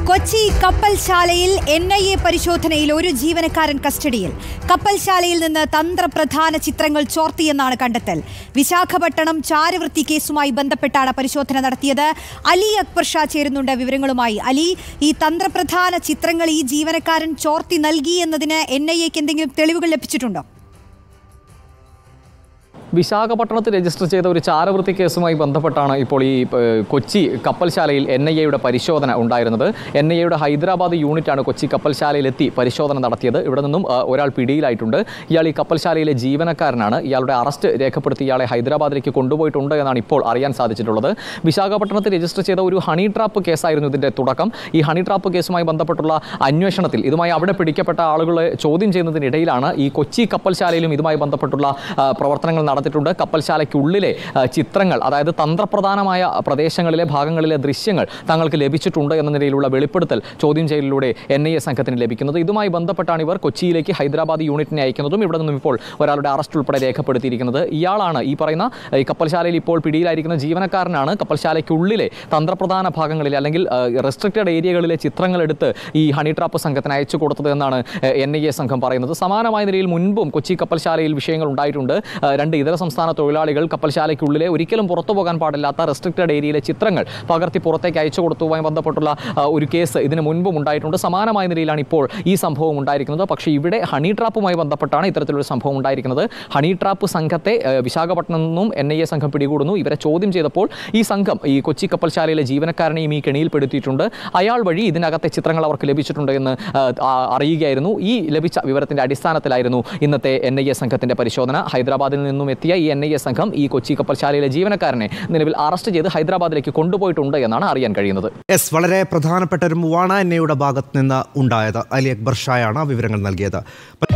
കൊച്ചി കപ്പൽശാലയിൽ N I A പരിശോധനയിൽ ഒരു ജീവനക്കാരൻ കസ്റ്റഡിയിൽ കപ്പൽശാലയിൽ നിന്ന് തന്ത്രപ്രധാന ചിത്രങ്ങൾ ചോർത്തിയെന്നാണ് കണ്ടെത്തൽ വിശാഖപട്ടണം ചാരവൃത്തി കേസുമായി ബന്ധപ്പെട്ടാണ് പരിശോധന നടത്തിയത് അലി അക്ബർ ഷാ ചേരുന്നുണ്ട് വിവരങ്ങളുമായി അലി ഈ തന്ത്രപ്രധാന ചിത്രങ്ങൾ ഈ ജീവനക്കാരൻ ചോർത്തി നൽകി എന്നതിന് എൻ ഐ എക്ക് എന്തെങ്കിലും തെളിവുകൾ ലഭിച്ചിട്ടുണ്ടോ വിശാഖപട്ടണത്ത് രജിസ്റ്റർ ചെയ്ത ഒരു ചാരവൃത്തി കേസുമായി ബന്ധപ്പെട്ടാണ് ഇപ്പോൾ ഈ ഏഹ്, കൊച്ചി കപ്പൽശാലയിൽ എൻ ഐ എയുടെ പരിശോധന ഉണ്ടായിരുന്നത് എൻ ഐ എയുടെ ഹൈദരാബാദ് യൂണിറ്റാണ് കൊച്ചി കപ്പൽശാലയിലെത്തി പരിശോധന നടത്തിയത് ഇവിടെ നിന്നും ആ, ഒരാൾ പിടിയിലായിട്ടുണ്ട് ഇയാൾ ഈ കപ്പൽശാലയിലെ ജീവനക്കാരനാണ് ഇയാളുടെ അറസ്റ്റ് രേഖപ്പെടുത്തി ഇയാളെ ഹൈദരാബാദിലേക്ക് കൊണ്ടുപോയിട്ടുണ്ട് എന്നാണ് ഇപ്പോൾ അറിയാൻ സാധിച്ചിട്ടുള്ളത് വിശാഖപട്ടണത്ത് രജിസ്റ്റർ ചെയ്ത ഒരു ഹണി ട്രാപ്പ് കേസായിരുന്നു ഇതിൻ്റെ തുടക്കം ഈ ഹണി ട്രാപ്പ് കേസുമായി ബന്ധപ്പെട്ടുള്ള അന്വേഷണത്തിൽ ഇതുമായി അവിടെ പിടിക്കപ്പെട്ട ആളുകളെ ചോദ്യം ചെയ്യുന്നതിനിടയിലാണ് ഈ കൊച്ചി കപ്പൽശാലയിലും ഇതുമായി ബന്ധപ്പെട്ടുള്ള ആ, പ്രവർത്തനങ്ങൾ നടത്തിയിട്ടുണ്ട് കപ്പൽശാലയ്ക്കുള്ളിലെ ആ, ചിത്രങ്ങൾ അതായത് തന്ത്രപ്രധാനമായ പ്രദേശങ്ങളിലെ ഭാഗങ്ങളിലെ ദൃശ്യങ്ങൾ തങ്ങൾക്ക് ലഭിച്ചിട്ടുണ്ട് എന്ന നിലയിലുള്ള വെളിപ്പെടുത്തൽ ചോദ്യം ചെയ്യലിലൂടെ എൻ ഐ എ സംഘത്തിന് ലഭിക്കുന്നത് ഇതുമായി ബന്ധപ്പെട്ടാണ് ഇവർ കൊച്ചിയിലേക്ക് ഹൈദരാബാദ് യൂണിറ്റിനെ അയക്കുന്നതും ഇവിടെ നിന്നും ഇപ്പോൾ ഒരാളുടെ അറസ്റ്റ് ഉൾപ്പെടെ രേഖപ്പെടുത്തിയിരിക്കുന്നത് ഇയാളാണ് ഈ പറയുന്ന ഈ കപ്പൽശാലയിൽ ഇപ്പോൾ പിടിയിലായിരിക്കുന്ന ജീവനക്കാരനാണ് കപ്പൽശാലയ്ക്കുള്ളിലെ തന്ത്രപ്രധാന ഭാഗങ്ങളിലെ അല്ലെങ്കിൽ റെസ്ട്രിക്റ്റഡ് ഏരിയകളിലെ ചിത്രങ്ങൾ എടുത്ത് ഈ ഹണി ട്രാപ്പ് സംഘത്തിന് അയച്ചു കൊടുത്തത് എന്നാണ് എൻ ഐ എ സംഘം പറയുന്നത് സമാനമായ നിലയിൽ മുൻപും കൊച്ചി കപ്പൽശാലയിൽ വിഷയങ്ങൾ ഉണ്ടായിട്ടുണ്ട് ആ, രണ്ട് ഇതര സംസ്ഥാന തൊഴിലാളികൾ കപ്പൽശാലയ്ക്കുള്ളിലെ ഒരിക്കലും പുറത്തു പോകാൻ പാടില്ലാത്ത റെസ്ട്രിക്റ്റഡ് ഏരിയയിലെ ചിത്രങ്ങൾ പകർത്തി പുറത്തേക്ക് അയച്ചു കൊടുത്തതുമായി ബന്ധപ്പെട്ടുള്ള ആ, ഒരു കേസ് ഇതിന് മുൻപും ഉണ്ടായിട്ടുണ്ട് സമാനമായ നിലയിലാണ് ഇപ്പോൾ ഈ സംഭവം ഉണ്ടായിരിക്കുന്നത് പക്ഷേ ഇവിടെ ഹണി ട്രാപ്പുമായി ബന്ധപ്പെട്ടാണ് ഇത്തരത്തിലൊരു സംഭവം ഉണ്ടായിരിക്കുന്നത് ഹണി ട്രാപ്പ് സംഘത്തെ ആ, വിശാഖപട്ടണത്തിൽ നിന്നും എൻ ഐ എ സംഘം പിടികൂടുന്നു ഇവരെ ചോദ്യം ചെയ്തപ്പോൾ ഈ സംഘം ഈ കൊച്ചി കപ്പൽശാലയിലെ ജീവനക്കാരനെയും ഈ കെണിയിൽപ്പെടുത്തിയിട്ടുണ്ട് അയാൾ വഴി ഇതിനകത്തെ ചിത്രങ്ങൾ അവർക്ക് ലഭിച്ചിട്ടുണ്ട് എന്ന് ആ, ആ, അറിയുകയായിരുന്നു ഈ ലഭിച്ച വിവരത്തിന്റെ അടിസ്ഥാനത്തിലായിരുന്നു ഇന്നത്തെ എൻ ഐ എ സംഘത്തിന്റെ പരിശോധന ഹൈദരാബാദിൽ നിന്നും എത്തിയ ഈ എൻ ഐ എ സംഘം ഈ കൊച്ചി കപ്പൽശാലയിലെ ജീവനക്കാരനെ നിലവിൽ അറസ്റ്റ് ചെയ്ത് ഹൈദരാബാദിലേക്ക് കൊണ്ടുപോയിട്ടുണ്ട് എന്നാണ് അറിയാൻ കഴിയുന്നത് എസ് വളരെ പ്രധാനപ്പെട്ട ഒരു മൂവാണ് എന്നയുടെ ഭാഗത്ത് നിന്ന് ഉണ്ടായത് അലി അക്ബർ ഷായാണ് വിവരങ്ങൾ നൽകിയത്